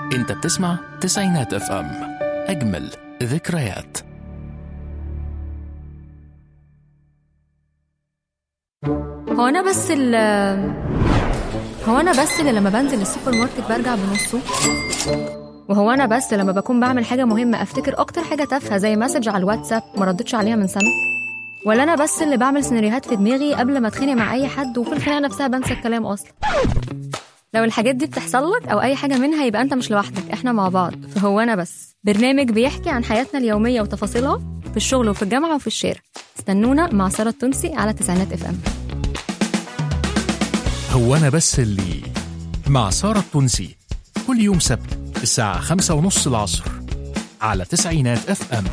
انت بتسمع تسعينات اف ام اجمل ذكريات هو انا بس ال هو انا بس اللي لما بنزل السوبر ماركت برجع بنصه وهو انا بس لما بكون بعمل حاجه مهمه افتكر اكتر حاجه تافهه زي مسج على الواتساب ما ردتش عليها من سنه ولا انا بس اللي بعمل سيناريوهات في دماغي قبل ما اتخانق مع اي حد وفي الخناقه نفسها بنسى الكلام اصلا لو الحاجات دي بتحصل لك او اي حاجه منها يبقى انت مش لوحدك احنا مع بعض فهو انا بس برنامج بيحكي عن حياتنا اليوميه وتفاصيلها في الشغل وفي الجامعه وفي الشارع استنونا مع ساره التونسي على تسعينات اف ام هو انا بس اللي مع سارة التونسي كل يوم سبت الساعة خمسة ونص العصر على تسعينات اف ام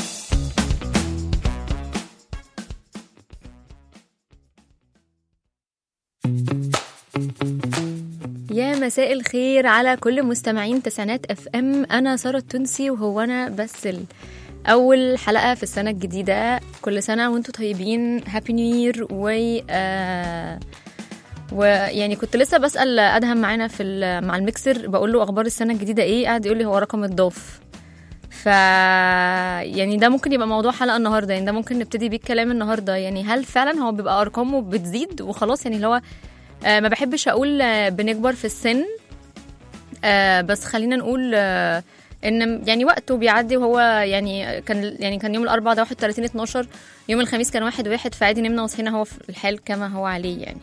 يا مساء الخير على كل مستمعين تسعينات اف ام انا ساره التونسي وهو انا بس ال... اول حلقه في السنه الجديده كل سنه وانتم طيبين هابي نيو يير و آه ويعني كنت لسه بسال ادهم معانا في ال- مع الميكسر بقول له اخبار السنه الجديده ايه قاعد يقول لي هو رقم اتضاف ف يعني ده ممكن يبقى موضوع حلقه النهارده يعني ده ممكن نبتدي بيه الكلام النهارده يعني هل فعلا هو بيبقى ارقامه بتزيد وخلاص يعني اللي هو آه، ما بحبش اقول آه، بنكبر في السن آه، بس خلينا نقول آه، ان يعني وقته بيعدي وهو يعني كان يعني كان يوم الاربعاء ده 31 12 يوم الخميس كان واحد واحد فعادي نمنا وصحينا هو في الحال كما هو عليه يعني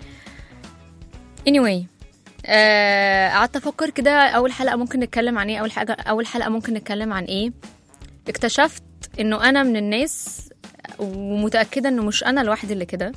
anyway آه، قعدت افكر كده اول حلقه ممكن نتكلم عن ايه اول حاجه اول حلقه ممكن نتكلم عن ايه اكتشفت انه انا من الناس ومتاكده انه مش انا لوحدي اللي كده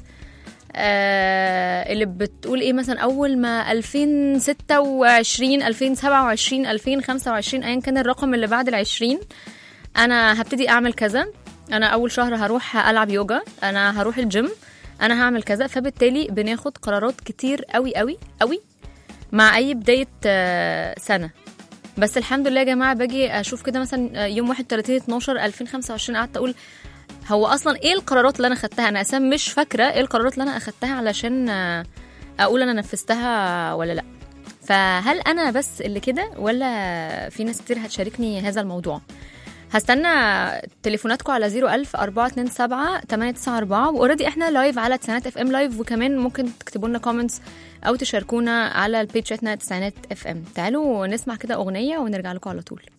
آه اللي بتقول ايه مثلا اول ما 2026 2027 2025 ايا كان الرقم اللي بعد ال 20 انا هبتدي اعمل كذا انا اول شهر هروح العب يوجا انا هروح الجيم انا هعمل كذا فبالتالي بناخد قرارات كتير قوي قوي قوي مع اي بدايه آه، سنه بس الحمد لله يا جماعه باجي اشوف كده مثلا يوم 31 12 2025 قعدت اقول هو اصلا ايه القرارات اللي انا خدتها انا اساسا مش فاكره ايه القرارات اللي انا اخدتها علشان آه، اقول انا نفذتها ولا لا فهل انا بس اللي كده ولا في ناس كتير هتشاركني هذا الموضوع هستنى تليفوناتكم على 01000 427 894 واوريدي احنا لايف على تسعينات اف ام لايف وكمان ممكن تكتبوا لنا كومنتس او تشاركونا على البيج بتاعتنا تسعينات اف ام تعالوا نسمع كده اغنيه ونرجع لكم على طول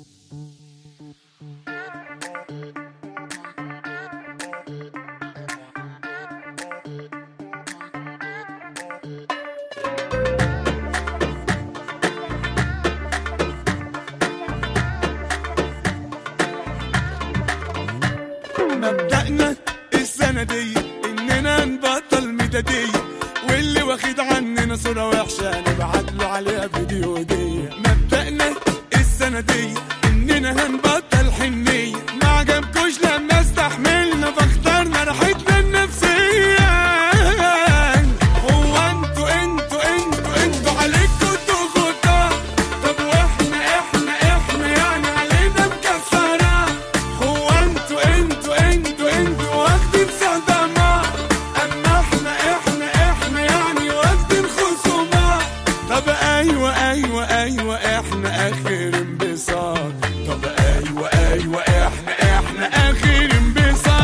مبدأنا السنة دي إننا نبطل ميدادية واللي واخد عننا صورة وحشة نبعت له عليها فيديو هدية مبدأنا السنة دي إننا هنبطل حنية ما عجبكوش لما استحملنا فاخترنا راحتنا النفسية هو انتوا انتوا انتوا انتوا عليكوا ضغوطات طب واحنا احنا احنا يعني علينا مكسرات هو انتوا انتوا انتوا انتوا واخدين صدمات اما احنا احنا احنا يعني واخدين خصومات طب ايوه ايوه ايوه احنا اخر انبساط طب ايوه ايوه احنا احنا اخر انبساط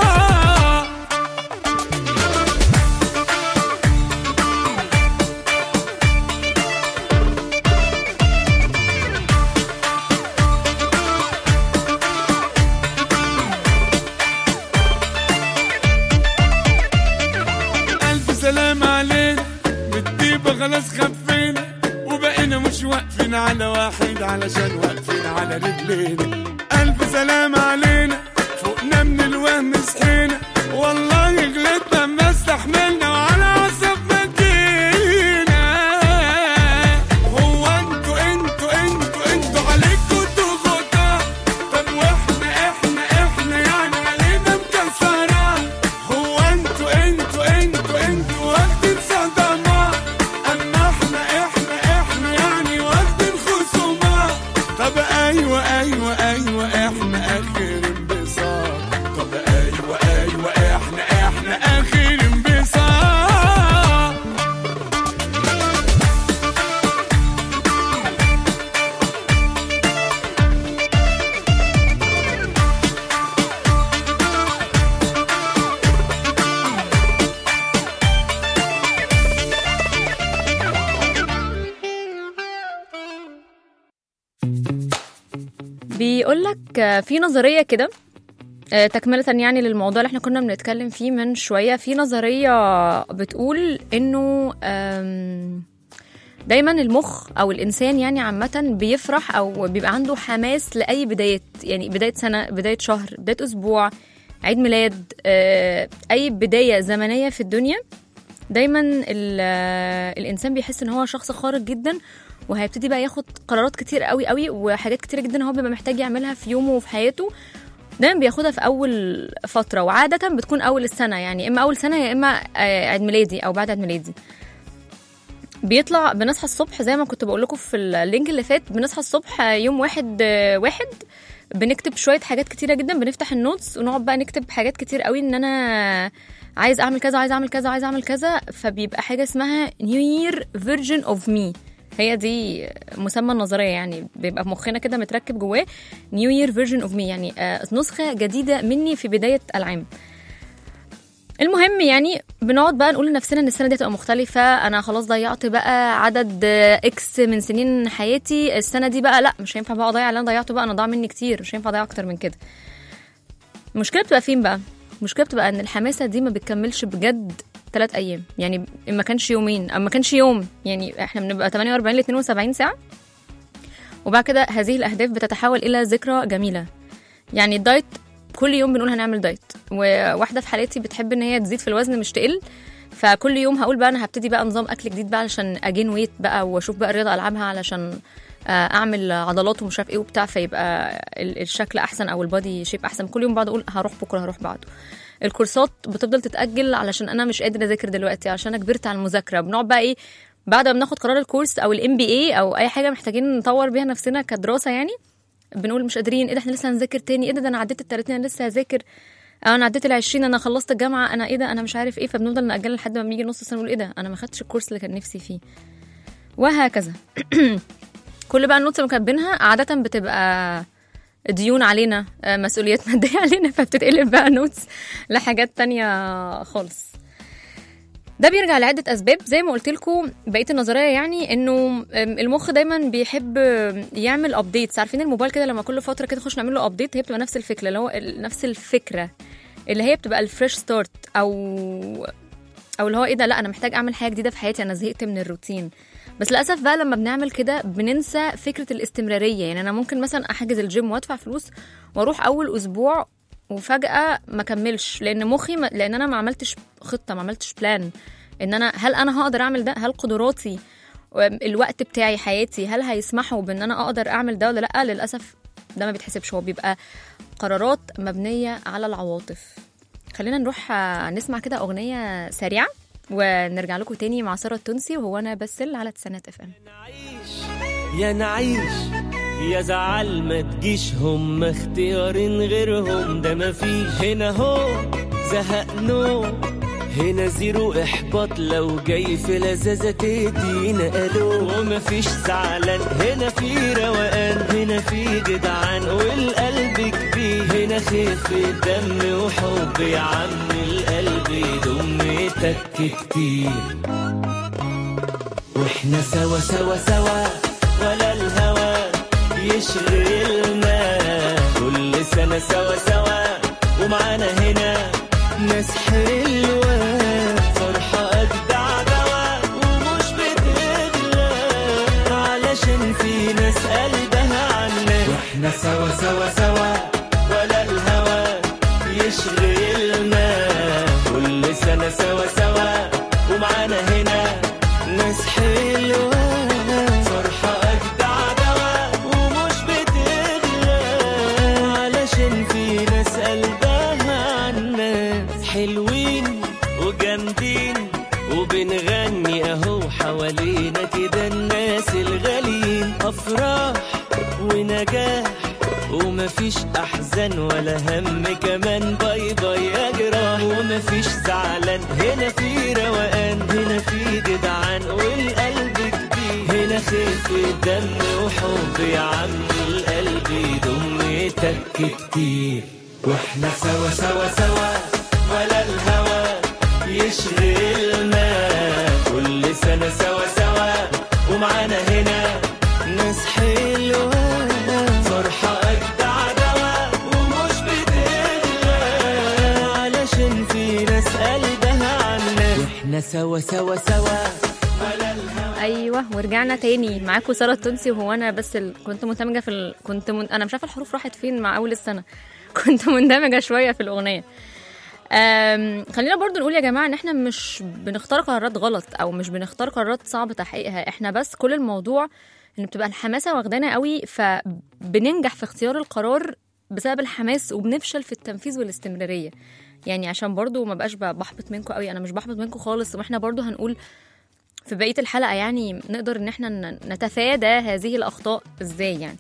ألف سلام علينا بالطيبة خلاص خفينا وبقينا مش واقفين على واحد علشان واقفين على رجلينا ألف سلام علينا فوقنا من الوهم صحينا والله غلطنا ما استحملنا وعلى عصب ما جينا هو انتوا انتوا انتوا انتوا عليكوا ضغوطات طب واحنا احنا احنا يعني علينا مكسرات هو انتوا انتوا انتوا انتوا واخدين صدمات اما احنا احنا احنا يعني واخدين خصومات طب ايوه ايوه ايوه احنا اخر انبساط طب ايوه ايوه احنا احنا اخر انبساط بيقول لك في نظريه كده آه، تكملة يعني للموضوع اللي احنا كنا بنتكلم فيه من شوية في نظرية بتقول انه آم، دايما المخ او الانسان يعني عامة بيفرح او بيبقى عنده حماس لاي بداية يعني بداية سنة بداية شهر بداية اسبوع عيد ميلاد آه، اي بداية زمنية في الدنيا دايما ال- آه، الانسان بيحس ان هو شخص خارق جدا وهيبتدي بقى ياخد قرارات كتير قوي قوي وحاجات كتير جدا هو بيبقى محتاج يعملها في يومه وفي حياته دايما بياخدها في اول فتره وعاده بتكون اول السنه يعني اما اول سنه يا اما آه، عيد ميلادي او بعد عيد ميلادي بيطلع بنصحى الصبح زي ما كنت بقول لكم في اللينك اللي فات بنصحى الصبح آه، يوم واحد آه، واحد بنكتب شويه حاجات كتيره جدا بنفتح النوتس ونقعد بقى نكتب حاجات كتير قوي ان انا عايز اعمل كذا عايز اعمل كذا عايز اعمل كذا فبيبقى حاجه اسمها نيو يير فيرجن اوف مي هي دي مسمى النظريه يعني بيبقى في مخنا كده متركب جواه نيو يير فيرجن اوف مي يعني آه، نسخه جديده مني في بدايه العام المهم يعني بنقعد بقى نقول لنفسنا ان السنه دي هتبقى مختلفه انا خلاص ضيعت بقى عدد آه، اكس من سنين حياتي السنه دي بقى لا مش هينفع بقى اضيع اللي انا ضيعته بقى انا ضاع مني كتير مش هينفع اضيع اكتر من كده المشكله بتبقى فين بقى المشكله بتبقى ان الحماسه دي ما بتكملش بجد ثلاث ايام يعني ما كانش يومين او ما كانش يوم يعني احنا بنبقى 48 ل 72 ساعه وبعد كده هذه الاهداف بتتحول الى ذكرى جميله يعني الدايت كل يوم بنقول هنعمل دايت وواحده في حالتي بتحب ان هي تزيد في الوزن مش تقل فكل يوم هقول بقى انا هبتدي بقى نظام اكل جديد بقى علشان اجين ويت بقى واشوف بقى الرياضه العبها علشان آه، اعمل عضلات ومش عارف ايه وبتاع فيبقى ال- الشكل احسن او البادي شيب احسن كل يوم بقعد اقول هروح بكره هروح بعده الكورسات بتفضل تتاجل علشان انا مش قادره اذاكر دلوقتي عشان انا كبرت على المذاكره بنقعد بقى ايه بعد ما بناخد قرار الكورس او الام بي اي او اي حاجه محتاجين نطور بيها نفسنا كدراسه يعني بنقول مش قادرين ايه ده احنا لسه هنذاكر تاني ايه ده, ده انا عديت ال 30 انا لسه هذاكر أو انا عديت ال 20 انا خلصت الجامعه انا ايه ده انا مش عارف ايه فبنفضل ناجل لحد ما بنيجي نص السنه نقول ايه ده انا ما خدتش الكورس اللي كان نفسي فيه وهكذا كل بقى النوتس اللي كاتبينها عاده بتبقى ديون علينا آه، مسؤوليات ماديه علينا فبتتقلب بقى نوتس لحاجات تانية خالص ده بيرجع لعدة أسباب زي ما قلت لكم بقية النظرية يعني إنه أم، المخ دايما بيحب يعمل أبديتس عارفين الموبايل كده لما كل فترة كده نخش نعمل له أبديت هي بتبقى نفس الفكرة اللي هو ال- نفس الفكرة اللي هي بتبقى الفريش ستارت أو أو اللي هو إيه ده لا أنا محتاج أعمل حاجة جديدة في حياتي أنا زهقت من الروتين بس للأسف بقى لما بنعمل كده بننسى فكرة الاستمرارية يعني أنا ممكن مثلا أحجز الجيم وأدفع فلوس وأروح أول أسبوع وفجأة ما كملش لأن مخي ما لأن أنا ما عملتش خطة ما عملتش بلان إن أنا هل أنا هقدر أعمل ده هل قدراتي الوقت بتاعي حياتي هل هيسمحوا بإن أنا أقدر أعمل ده ولا لأ للأسف ده ما بيتحسبش هو بيبقى قرارات مبنية على العواطف خلينا نروح آه، نسمع كده أغنية سريعة ونرجع لكم تاني مع سارة التونسي وهو أنا بسل على تسعينات اف ام نعيش يا نعيش يا زعل ما تجيش هم اختيارين غيرهم ده مفيش هنا هو زهق نو هنا زيرو احباط لو جاي في لذاذة تدينا الو ومفيش زعلان هنا في روقان هنا في جدعان والقلب كبير هنا خفة دم وحب يا عم القلب يضم تك كتير واحنا سوا سوا سوا ولا الهوى يشغلنا كل سنة سوا سوا ومعانا هنا ناس حلوة فرحة أجدع دوا ومش بتغلى علشان في ناس قلبها عنا واحنا سوا سوا سوا ولا الهوى يشغلنا كل سنة سوا سوا ومعانا هنا ناس حلوة فرحة أجدع دوا ومش بتغلى علشان في ناس قلبها عالناس حلوين وجامدين وبنغني اهو حوالينا كده الناس الغاليين افراح ونجاح ومفيش احزان ولا هم كمان باي باي يا جراح ومفيش زعلان هنا في روقان هنا في جدعان والقلب كبير هنا خفة دم وحب يا عم القلب يضم تك كتير واحنا سوا سوا سوا ولا الهوى يشغلنا كل سنة سوا سوا ومعانا هنا ناس حلوة فرحة أجدع سوا سوا سوا ايوه ورجعنا تاني معاكم ساره التونسي وهو انا بس ال... كنت مندمجه في ال... كنت من... انا مش عارفه الحروف راحت فين مع اول السنه كنت مندمجه شويه في الاغنيه أم... خلينا برضو نقول يا جماعه ان احنا مش بنختار قرارات غلط او مش بنختار قرارات صعب تحقيقها احنا بس كل الموضوع ان بتبقى الحماسه واخدانا قوي فبننجح في اختيار القرار بسبب الحماس وبنفشل في التنفيذ والاستمراريه يعني عشان برضو ما بقاش بحبط منكم قوي انا مش بحبط منكم خالص واحنا برضو هنقول في بقيه الحلقه يعني نقدر ان احنا ن- نتفادى هذه الاخطاء ازاي يعني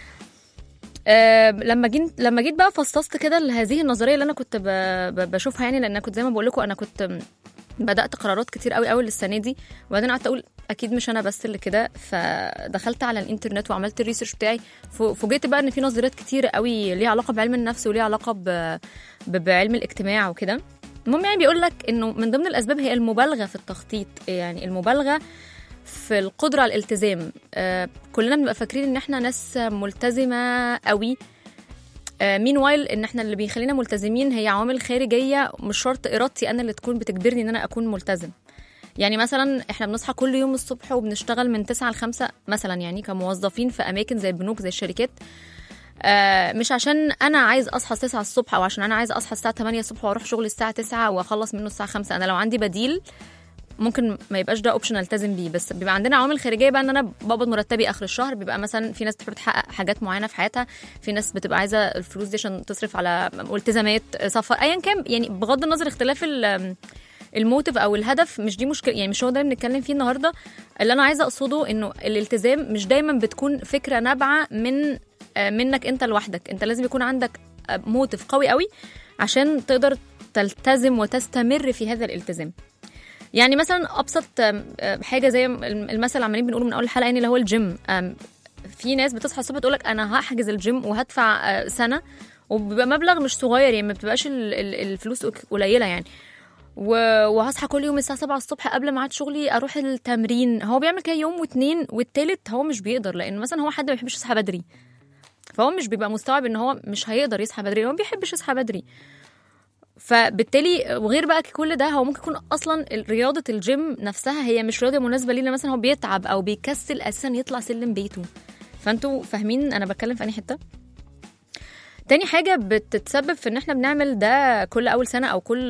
أه لما جيت لما جيت بقى فصصت كده هذه النظريه اللي انا كنت ب... ب... بشوفها يعني لان أنا كنت زي ما بقول لكم انا كنت م- بدات قرارات كتير قوي قوي للسنه دي وبعدين قعدت اقول اكيد مش انا بس اللي كده فدخلت على الانترنت وعملت الريسيرش بتاعي ف- فوجئت بقى ان في نظريات كتير قوي ليها علاقه بعلم النفس وليها علاقه ب... ب... بعلم الاجتماع وكده المهم يعني بيقول لك انه من ضمن الاسباب هي المبالغه في التخطيط يعني المبالغه في القدره على الالتزام آه كلنا بنبقى فاكرين ان احنا ناس ملتزمه قوي مين وايل ان احنا اللي بيخلينا ملتزمين هي عوامل خارجيه مش شرط ارادتي انا اللي تكون بتجبرني ان انا اكون ملتزم يعني مثلا احنا بنصحى كل يوم الصبح وبنشتغل من 9 ل 5 مثلا يعني كموظفين في اماكن زي البنوك زي الشركات آه، مش عشان انا عايز اصحى 9 الصبح او عشان انا عايز اصحى الساعه 8 الصبح واروح شغل الساعه 9 واخلص منه الساعه 5 انا لو عندي بديل ممكن ما يبقاش ده اوبشن التزم بيه بس بيبقى عندنا عوامل خارجيه بقى ان انا بقبض مرتبي اخر الشهر بيبقى مثلا في ناس بتحب تحقق حاجات معينه في حياتها في ناس بتبقى عايزه الفلوس دي عشان تصرف على التزامات سفر ايا كان يعني بغض النظر اختلاف ال- الموتيف او الهدف مش دي مشكله يعني مش هو ده اللي بنتكلم فيه النهارده اللي انا عايزه اقصده انه الالتزام مش دايما بتكون فكره نابعه من آه، منك انت لوحدك انت لازم يكون عندك آه، موتيف قوي قوي عشان تقدر تلتزم وتستمر في هذا الالتزام يعني مثلا ابسط آم، آه، حاجه زي المثل اللي عمالين بنقوله من اول الحلقه يعني اللي هو الجيم آم، في ناس بتصحى الصبح تقول لك انا هحجز الجيم وهدفع آه، سنه وبيبقى مبلغ مش صغير يعني ما بتبقاش ال- ال- الفلوس قليله يعني و- وهصحى كل يوم الساعه 7 الصبح قبل ميعاد شغلي اروح التمرين هو بيعمل كده يوم واتنين والتالت هو مش بيقدر لان مثلا هو حد ما بيحبش يصحى بدري فهو مش بيبقى مستوعب ان هو مش هيقدر يصحى بدري هو ما بيحبش يصحى بدري فبالتالي وغير بقى كل ده هو ممكن يكون اصلا رياضه الجيم نفسها هي مش رياضه مناسبه ليه لأن مثلا هو بيتعب او بيكسل اساسا يطلع سلم بيته فانتوا فاهمين انا بتكلم في انهي حته تاني حاجة بتتسبب في ان احنا بنعمل ده كل اول سنة او كل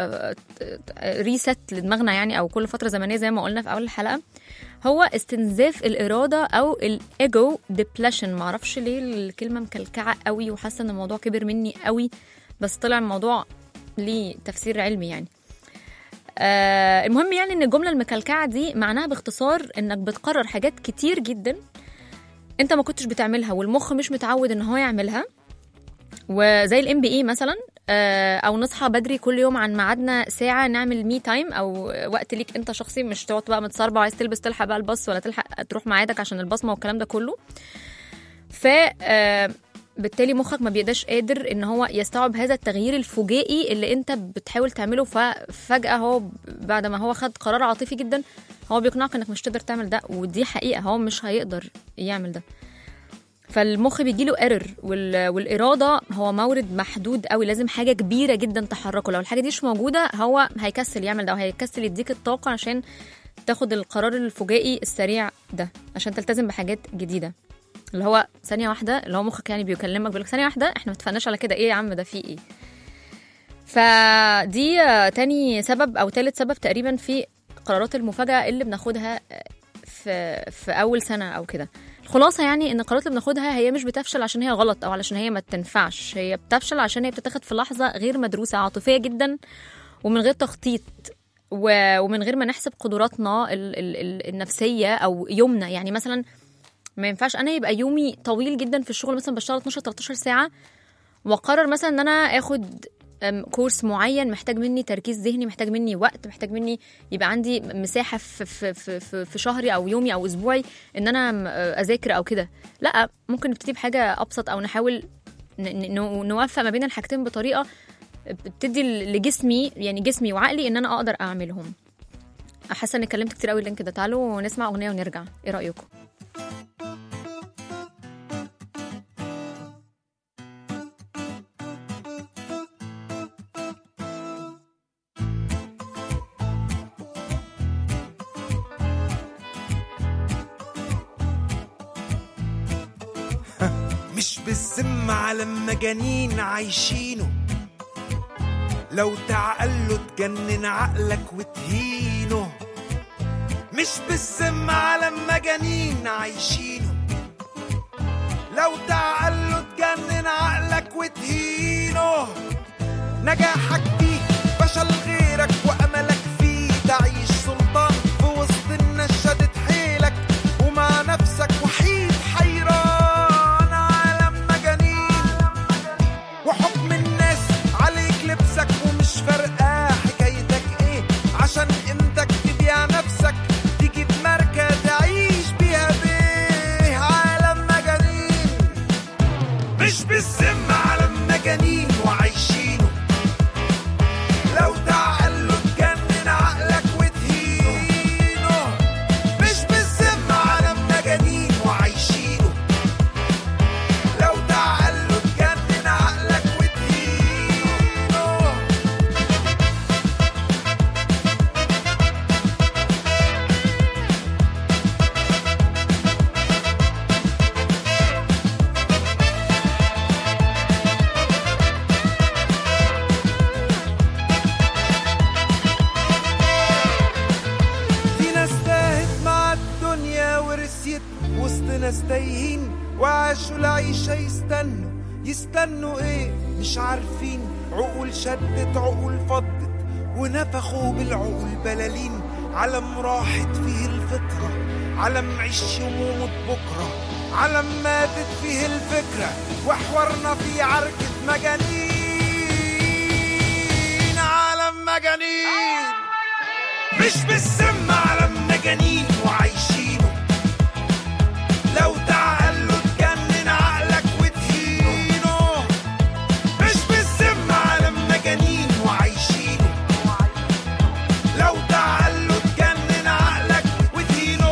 ريست لدماغنا يعني او كل فترة زمنية زي ما قلنا في اول الحلقة هو استنزاف الإرادة أو الإيجو ديبلاشن معرفش ليه الكلمة مكلكعة قوي وحاسة إن الموضوع كبر مني قوي بس طلع الموضوع ليه تفسير علمي يعني آه المهم يعني ان الجمله المكلكعه دي معناها باختصار انك بتقرر حاجات كتير جدا انت ما كنتش بتعملها والمخ مش متعود ان هو يعملها وزي الام بي اي مثلا آه، او نصحى بدري كل يوم عن ميعادنا ساعه نعمل مي تايم او وقت ليك انت شخصي مش تقعد بقى متصربع وعايز تلبس تلحق بقى الباص ولا تلحق تروح ميعادك عشان البصمه والكلام ده كله ف آه، بالتالي مخك ما بيقدرش قادر ان هو يستوعب هذا التغيير الفجائي اللي انت بتحاول تعمله ففجاه هو بعد ما هو خد قرار عاطفي جدا هو بيقنعك انك مش تقدر تعمل ده ودي حقيقه هو مش هيقدر يعمل ده فالمخ بيجيله ايرور والاراده هو مورد محدود قوي لازم حاجه كبيره جدا تحركه لو الحاجه دي مش موجوده هو هيكسل يعمل ده وهيكسل يديك الطاقه عشان تاخد القرار الفجائي السريع ده عشان تلتزم بحاجات جديده اللي هو ثانيه واحده اللي هو مخك يعني بيكلمك بيقول لك ثانيه واحده احنا ما اتفقناش على كده ايه يا عم ده في ايه فدي آه، تاني سبب او تالت سبب تقريبا في قرارات المفاجاه اللي بناخدها آه، في في اول سنه او كده الخلاصه يعني ان القرارات اللي بناخدها هي مش بتفشل عشان هي غلط او علشان هي ما تنفعش هي بتفشل عشان هي بتتاخد في لحظه غير مدروسه عاطفيه جدا ومن غير تخطيط و- ومن غير ما نحسب قدراتنا ال- ال- ال- النفسيه او يومنا يعني مثلا ما ينفعش انا يبقى يومي طويل جدا في الشغل مثلا بشتغل 12 13 ساعه واقرر مثلا ان انا اخد أم، كورس معين محتاج مني تركيز ذهني محتاج مني وقت محتاج مني يبقى عندي مساحه في في في في, في شهري او يومي او اسبوعي ان انا م- اذاكر او كده لا ممكن نبتدي بحاجه ابسط او نحاول ن- ن- نوفق ما بين الحاجتين بطريقه بتدي لجسمي يعني جسمي وعقلي ان انا اقدر اعملهم حاسه اني اتكلمت كتير قوي اللينك ده تعالوا نسمع اغنيه ونرجع ايه رايكم بالذمة على المجانين عايشينه لو تعقله تجنن عقلك وتهينه مش بالذمة على المجانين عايشينه لو تعقله تجنن عقلك وتهينه نجاحك فيه فشل غيرك وأملك فيه تعيش سلطان في وسط الناس شدت حيلك ومع نفسك وحيد حيران عالم مجانين وحكم الناس عليك لبسك ومش فارقة حكايتك ايه عشان قيمتك تبيع نفسك تجيب ماركة تعيش بيها بيه عالم مجانين مش بالذمة على المجانين وعايشينه لو تعقله تجنن عقلك وتهينه مش بالذمة على المجانين وعايشينه لو تعقله تجنن عقلك وتهينه في ناس تاهت مع الدنيا ورثيت وسط ناس تايهين وعاشوا العيشة يستنوا يستنوا ايه مش عارفين عقول شدت عقول فضت ونفخوا بالعقول بلالين عالم راحت فيه الفطرة عالم عيش يموت بكرة عالم ماتت فيه الفكرة وحورنا في عركة مجانين عالم مجانين مش بالذمة على المجانين وعايشينه لو تعقله تجنن عقلك وتهينه مش بالذمة على المجانين وعايشينه لو تعقله تجنن عقلك وتهينه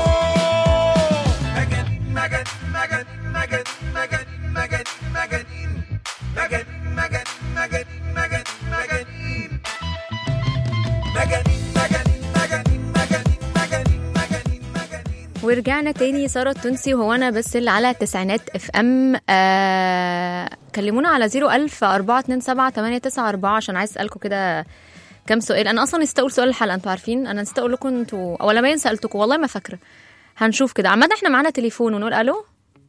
مجانين مجانين مجانين مجانين مجانين مجانين مجانين مجانين مجانين مجانين مجانين مجانين مجانين مجانين مجانين مجانين مجانين مجانين مجانين ورجعنا تاني سارة التونسي وهو أنا بس اللي على التسعينات اف ام آه كلمونا على 01000 427 894 عشان عايز أسألكم كده كام سؤال أنا أصلا نسيت أقول سؤال الحلقة أنتوا عارفين أنا نسيت أقول لكم أنتوا أو لما سألتكم والله ما فاكرة هنشوف كده عامة احنا معانا تليفون ونقول ألو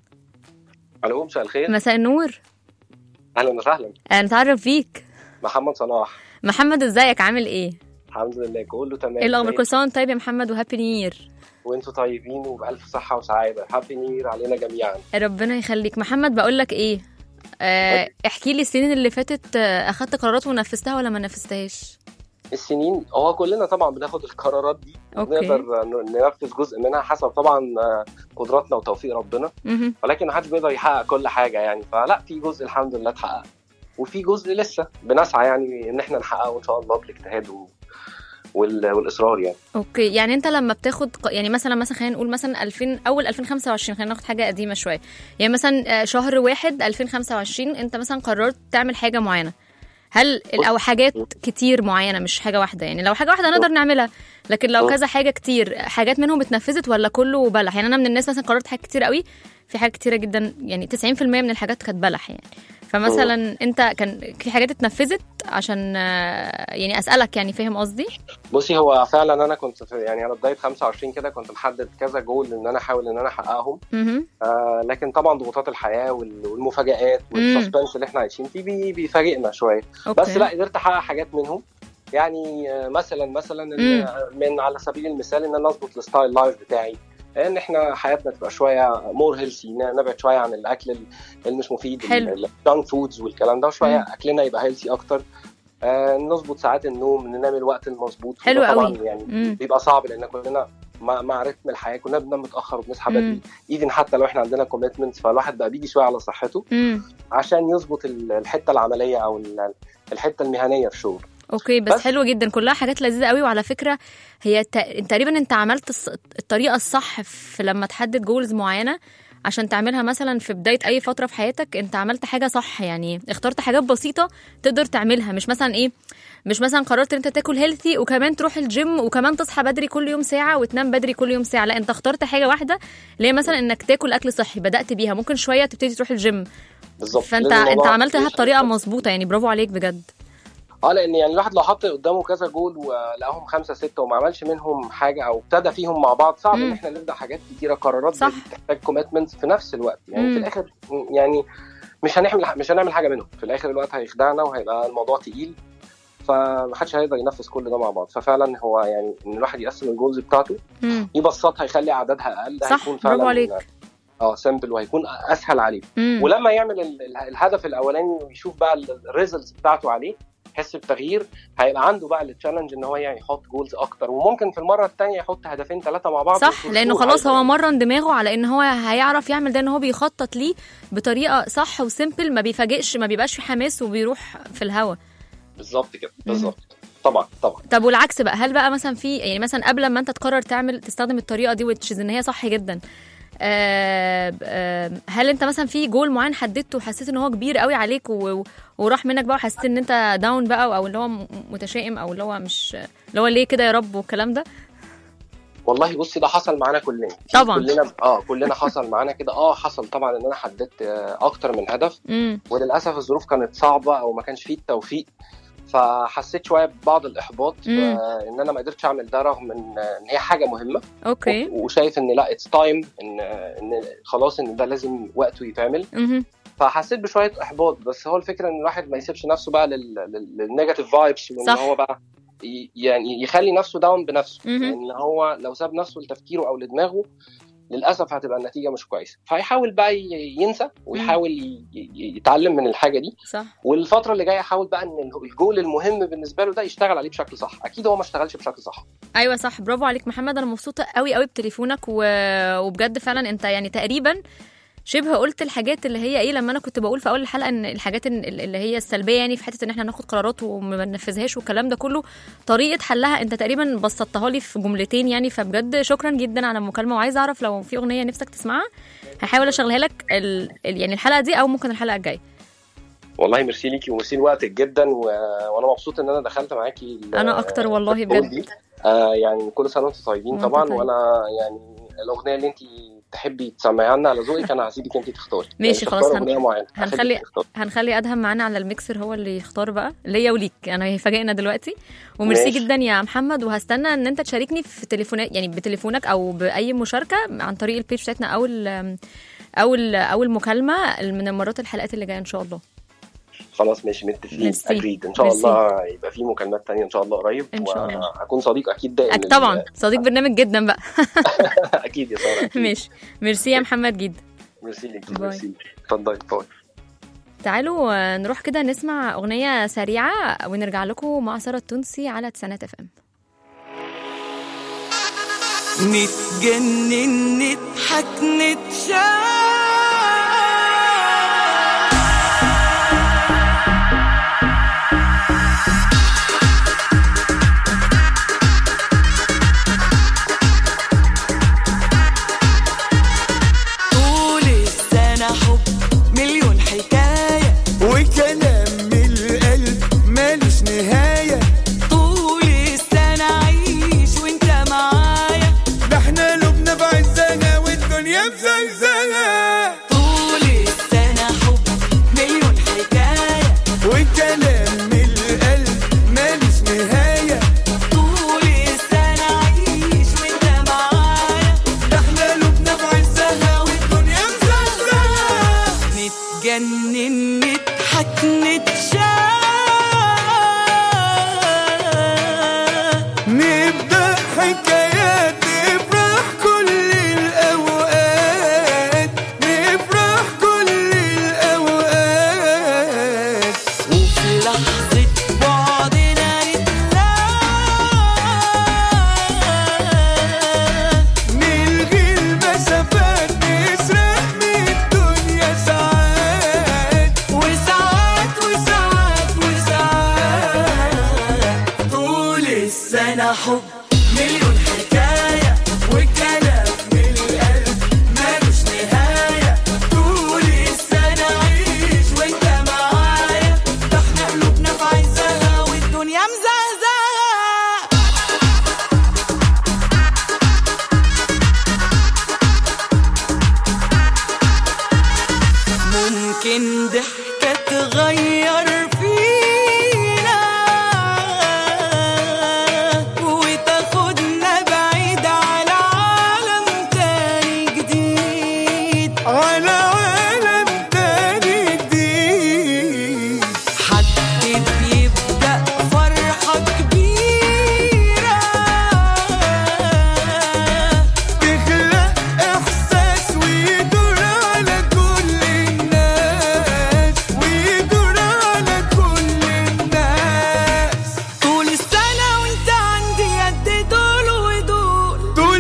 الو مساء الخير مساء النور اهلا وسهلا آه نتعرف بيك محمد صلاح محمد ازيك عامل ايه؟ الحمد لله كله تمام ايه الأخبار زي- كل سنة وأنت طيب يا محمد وهابي نيو يير وانتوا طيبين وبألف صحة وسعادة هابي نيو يير علينا جميعا ربنا يخليك محمد بقول لك ايه آه احكي لي السنين اللي فاتت آه، اخدت قرارات ونفذتها ولا ما نفذتهاش السنين هو كلنا طبعا بناخد القرارات دي أوكي. نقدر ن- ننفذ جزء منها حسب طبعا آه، قدراتنا وتوفيق ربنا مهم. ولكن محدش بيقدر يحقق كل حاجة يعني فلا في جزء الحمد لله اتحقق وفي جزء لسه بنسعى يعني ان احنا نحققه ان شاء الله بالاجتهاد و... وال... والاصرار يعني اوكي يعني انت لما بتاخد ق- يعني مثلا مثلا خلينا نقول مثلا 2000 اول 2025 خلينا ناخد حاجه قديمه شويه يعني مثلا آه، شهر واحد 2025 انت مثلا قررت تعمل حاجه معينه هل او حاجات كتير معينه مش حاجه واحده يعني لو حاجه واحده نقدر نعملها لكن لو أوه. كذا حاجه كتير حاجات منهم اتنفذت ولا كله بلح يعني انا من الناس مثلا قررت حاجات كتير قوي في حاجات كتيره جدا يعني 90% من الحاجات كانت بلح يعني فمثلا انت كان في حاجات اتنفذت عشان آه، يعني اسالك يعني فاهم قصدي بصي هو فعلا انا كنت في يعني على بدايه 25 كده كنت محدد كذا جول ان انا احاول ان انا احققهم مهم. آه لكن طبعا ضغوطات الحياه وال- والمفاجآت مم. والسسبنس اللي احنا عايشين فيه بي- بيفاجئنا شويه اوكي بس لا قدرت احقق حاجات منهم يعني آه، مثلا مثلا إن- من على سبيل المثال ان انا اظبط الستايل لايف بتاعي ان احنا حياتنا تبقى شويه مور هيلثي نبعد شويه عن الاكل ال- اللي مش مفيد حلو. الجانك فودز والكلام ده وشويه مم. اكلنا يبقى هيلثي اكتر آه نظبط ساعات النوم ننام الوقت المظبوط حلو وده طبعا قوي. يعني مم. بيبقى صعب لان كلنا مع, مع رتم الحياه كلنا بننام متاخر وبنصحى مم. بدري ايفن حتى لو احنا عندنا كوميتمنت فالواحد بقى بيجي شويه على صحته امم عشان يظبط ال- الحته العمليه او ال- الحته المهنيه في الشغل اوكي بس, بس. حلوه جدا كلها حاجات لذيذه قوي وعلى فكره هي ت... تقريبا انت عملت الص... الطريقه الصح في لما تحدد جولز معينه عشان تعملها مثلا في بدايه اي فتره في حياتك انت عملت حاجه صح يعني اخترت حاجات بسيطه تقدر تعملها مش مثلا ايه مش مثلا قررت ان انت تاكل هيلثي وكمان تروح الجيم وكمان تصحى بدري كل يوم ساعه وتنام بدري كل يوم ساعه لا انت اخترت حاجه واحده اللي هي مثلا انك تاكل اكل صحي بدات بيها ممكن شويه تبتدي تروح الجيم بالظبط فانت لأن انت الموضوع عملتها مش- بطريقه مظبوطه يعني برافو عليك بجد اه لان يعني الواحد لو حط قدامه كذا جول ولقاهم خمسه سته وما عملش منهم حاجه او ابتدى فيهم مع بعض صعب مم. ان احنا نبدا حاجات كتيره قرارات صح. زي دي بتحتاج كوميتمنت في نفس الوقت يعني مم. في الاخر يعني مش هنعمل مش هنعمل حاجه منهم في الاخر الوقت هيخدعنا وهيبقى الموضوع تقيل فمحدش هيقدر ينفذ كل ده مع بعض ففعلا هو يعني ان الواحد يقسم الجولز بتاعته مم. يبسطها يخلي عددها اقل ده صح، هيكون برافو فعلا عليك. اه سامبل وهيكون اسهل عليه مم. ولما يعمل ال- ال- الهدف الاولاني ويشوف بقى الريزلتس بتاعته عليه يحس بتغيير هيبقى عنده بقى التشالنج ان هو يعني يحط جولز اكتر وممكن في المره الثانيه يحط هدفين ثلاثه مع بعض صح وفي لانه الأسبوع خلاص هو هيبقى- مرن دماغه على ان هو هيعرف يعمل ده ان هو بيخطط ليه بطريقه صح وسيمبل ما بيفاجئش ما بيبقاش في حماس وبيروح في الهوا بالظبط كده بالظبط طبعا طبعا طب والعكس بقى هل بقى مثلا في يعني مثلا قبل ما انت تقرر تعمل تستخدم الطريقه دي وتشيز ان هي صح جدا آه آه هل انت مثلا في جول معين حددته وحسيت ان هو كبير قوي عليك و... وراح منك بقى وحسيت ان انت داون بقى او اللي هو م- متشائم او اللي هو مش اللي هو ليه كده يا رب والكلام ده والله بصي ده حصل معانا كلنا طبعا. كلنا اه كلنا حصل معانا كده اه حصل طبعا ان انا حددت آه، اكتر من هدف امم وللاسف الظروف كانت صعبه او ما كانش فيه التوفيق فحسيت شويه ببعض الاحباط مم. آه، ان انا ما قدرتش اعمل ده رغم ان ان هي حاجه مهمه اوكي و- وشايف ان لا اتس تايم ان ان خلاص ان ده لازم وقته يتعمل مهم. فحسيت بشويه احباط بس هو الفكره ان الواحد ما يسيبش نفسه بقى للنيجاتيف فايبس وان صح. هو بقى ي- يعني يخلي نفسه داون بنفسه مهم. لان هو لو ساب نفسه لتفكيره او لدماغه للاسف هتبقى النتيجه مش كويسه فهيحاول بقى ي- ينسى ويحاول ي- ي- يتعلم من الحاجه دي صح والفتره اللي جايه يحاول بقى ان الجول المهم بالنسبه له ده يشتغل عليه بشكل صح اكيد هو ما اشتغلش بشكل صح ايوه صح برافو عليك محمد انا مبسوطه قوي قوي بتليفونك و... وبجد فعلا انت يعني تقريبا شبه قلت الحاجات اللي هي ايه لما انا كنت بقول في اول الحلقه ان الحاجات إن- اللي هي السلبيه يعني في حته ان احنا ناخد قرارات وما ننفذهاش والكلام ده كله طريقه حلها انت تقريبا بسطتها لي في جملتين يعني فبجد شكرا جدا على المكالمه وعايزه اعرف لو في اغنيه نفسك تسمعها هحاول اشغلها لك ال... ال- يعني الحلقه دي او ممكن الحلقه الجايه والله ميرسي ليكي وميرسي لوقتك جدا و... وانا مبسوط ان انا دخلت معاكي ال- أنا أكتر والله الكول بجد. دي. آه يعني كل سنه وانتم طيبين وأنت طبعا طيب. وانا يعني الاغنيه اللي انت تحبي تسمعيها لنا على ذوقك انا هسيبك انت تختاري ماشي، يعني خلاص، تختاري هن- اغنيه معينه هسيبك هنخلي- تختاري. هنخلي ادهم معانا على الميكسر هو اللي يختار بقى ليا وليك انا هيفاجئنا دلوقتي وميرسي ماشي. جدا يا محمد وهستنى ان انت تشاركني في تليفونات يعني بتليفونك او باي مشاركه عن طريق البيج بتاعتنا او ال او ال او المكالمه من المرات الحلقات اللي جايه ان شاء الله خلاص ماشي متفقين ميرسي. اكيد ان شاء ميرسي. الله يبقى في مكالمات تانية ان شاء الله قريب إن شاء الله. وهكون صديق اكيد دائم أك- طبعا صديق برنامج جدا بقى اكيد يا ساره أكيد. ماشي ميرسي يا محمد جدا ميرسي ليكي باي. ميرسي اتفضلي باي تعالوا آه، نروح كده نسمع اغنيه سريعه ونرجع لكم مع ساره التونسي على تسانات اف ام نتجنن نضحك نتشاف طول السنة حب مليون حكاية وكلام من القلب مالوش نهاية طول السنة عيش وانت معايا ده احنا لبنا بعزنا والدنيا بزلزلة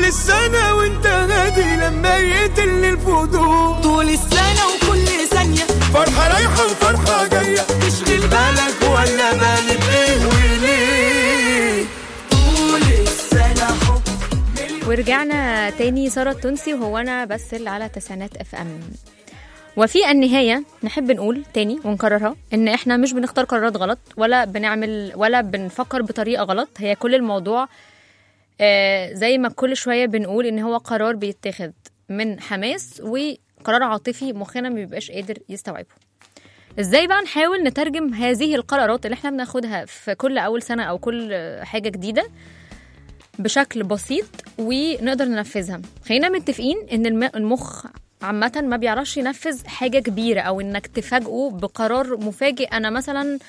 السنة وانت هادي لما يقتلني الفضول طول السنة وكل ثانية فرحة رايحة وفرحة جاية تشغل بالك ولا بالي بإيه وليه طول السنة حب ورجعنا تاني سارة التونسي وهو أنا بس اللي على تسعينات اف ام وفي النهاية نحب نقول تاني ونكررها إن إحنا مش بنختار قرارات غلط ولا بنعمل ولا بنفكر بطريقة غلط هي كل الموضوع آه زي ما كل شوية بنقول إن هو قرار بيتاخد من حماس وقرار عاطفي مخنا ما بيبقاش قادر يستوعبه ازاي بقى نحاول نترجم هذه القرارات اللي احنا بناخدها في كل اول سنه او كل حاجه جديده بشكل بسيط ونقدر ننفذها خلينا متفقين ان الم- المخ عامة ما بيعرفش ينفذ حاجة كبيرة أو إنك تفاجئه بقرار مفاجئ أنا مثلا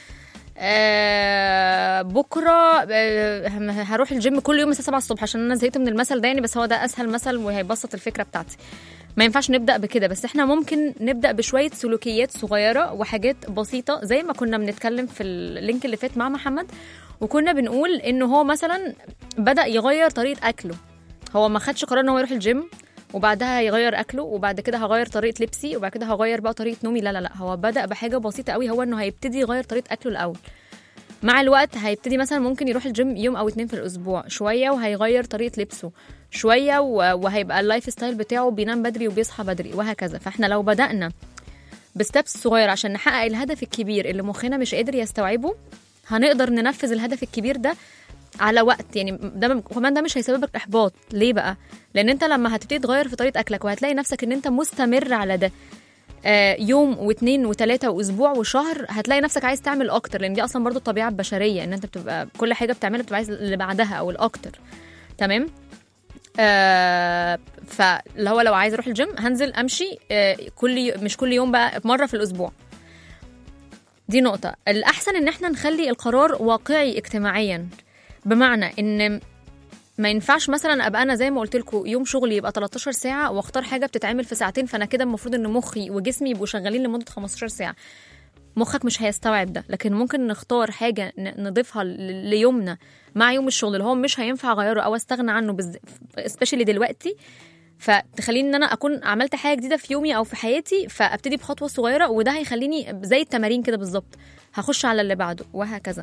آه بكرة آه هروح الجيم كل يوم الساعة 7 الصبح عشان أنا زهقت من المثل ده يعني بس هو ده أسهل مثل وهيبسط الفكرة بتاعتي ما ينفعش نبدأ بكده بس احنا ممكن نبدأ بشوية سلوكيات صغيرة وحاجات بسيطة زي ما كنا بنتكلم في اللينك اللي فات مع محمد وكنا بنقول انه هو مثلا بدأ يغير طريقة أكله هو ما خدش قرار ان هو يروح الجيم وبعدها هيغير اكله وبعد كده هغير طريقه لبسي وبعد كده هغير بقى طريقه نومي لا لا لا هو بدا بحاجه بسيطه قوي هو انه هيبتدي يغير طريقه اكله الاول مع الوقت هيبتدي مثلا ممكن يروح الجيم يوم او اتنين في الاسبوع شويه وهيغير طريقه لبسه شويه و- وهيبقى اللايف ستايل بتاعه بينام بدري وبيصحى بدري وهكذا فاحنا لو بدانا بستبس صغير عشان نحقق الهدف الكبير اللي مخنا مش قادر يستوعبه هنقدر ننفذ الهدف الكبير ده على وقت يعني ده كمان ده مش هيسببك احباط ليه بقى لان انت لما هتبتدي تغير في طريقه اكلك وهتلاقي نفسك ان انت مستمر على ده آه، يوم واثنين وثلاثة واسبوع وشهر هتلاقي نفسك عايز تعمل اكتر لان دي اصلا برضو الطبيعه البشريه ان انت بتبقى كل حاجه بتعملها بتبقى عايز اللي بعدها او الاكتر تمام آه فاللي هو لو عايز اروح الجيم هنزل امشي آه كل يو- مش كل يوم بقى مره في الاسبوع دي نقطة الأحسن إن احنا نخلي القرار واقعي اجتماعيا بمعنى إن ما ينفعش مثلا ابقى انا زي ما قلت لكم يوم شغلي يبقى 13 ساعه واختار حاجه بتتعمل في ساعتين فانا كده المفروض ان مخي وجسمي يبقوا شغالين لمده 15 ساعه مخك مش هيستوعب ده لكن ممكن نختار حاجه ن- نضيفها ل- ليومنا مع يوم الشغل اللي هو مش هينفع اغيره او استغنى عنه بز... especially دلوقتي فتخليني ان انا اكون عملت حاجه جديده في يومي او في حياتي فابتدي بخطوه صغيره وده هيخليني زي التمارين كده بالظبط هخش على اللي بعده وهكذا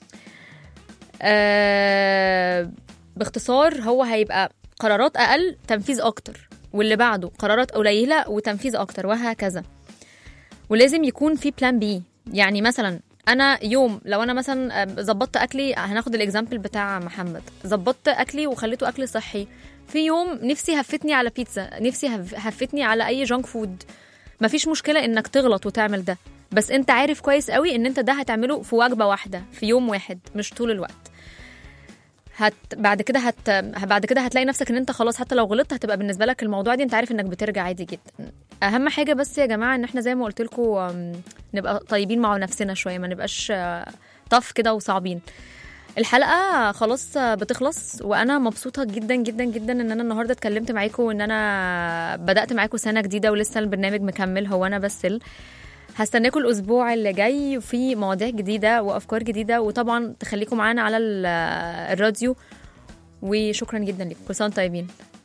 آه باختصار هو هيبقى قرارات اقل تنفيذ اكتر واللي بعده قرارات قليله وتنفيذ اكتر وهكذا ولازم يكون في بلان بي يعني مثلا انا يوم لو انا مثلا آه، ظبطت اكلي هناخد الاكزامبل بتاع محمد ظبطت اكلي وخليته اكل صحي في يوم نفسي هفتني على بيتزا نفسي هف- هفتني على اي جانك فود مفيش مشكله انك تغلط وتعمل ده بس انت عارف كويس قوي ان انت ده هتعمله في وجبه واحده في يوم واحد مش طول الوقت هت بعد كده هت بعد كده هتلاقي نفسك ان انت خلاص حتى لو غلطت هتبقى بالنسبه لك الموضوع دي انت عارف انك بترجع عادي جدا اهم حاجه بس يا جماعه ان احنا زي ما قلت لكم نبقى طيبين مع نفسنا شويه ما نبقاش آه، طف كده وصعبين الحلقه خلاص آه، بتخلص وانا مبسوطه جدا جدا جدا ان انا النهارده اتكلمت معاكم وان انا بدات معاكم سنه جديده ولسه البرنامج مكمل هو انا بسل هستناكم الاسبوع اللي جاي في مواضيع جديده وافكار جديده وطبعا تخليكم معانا على ال- الراديو وشكرا جدا لكم كل سنه وانتم طيبين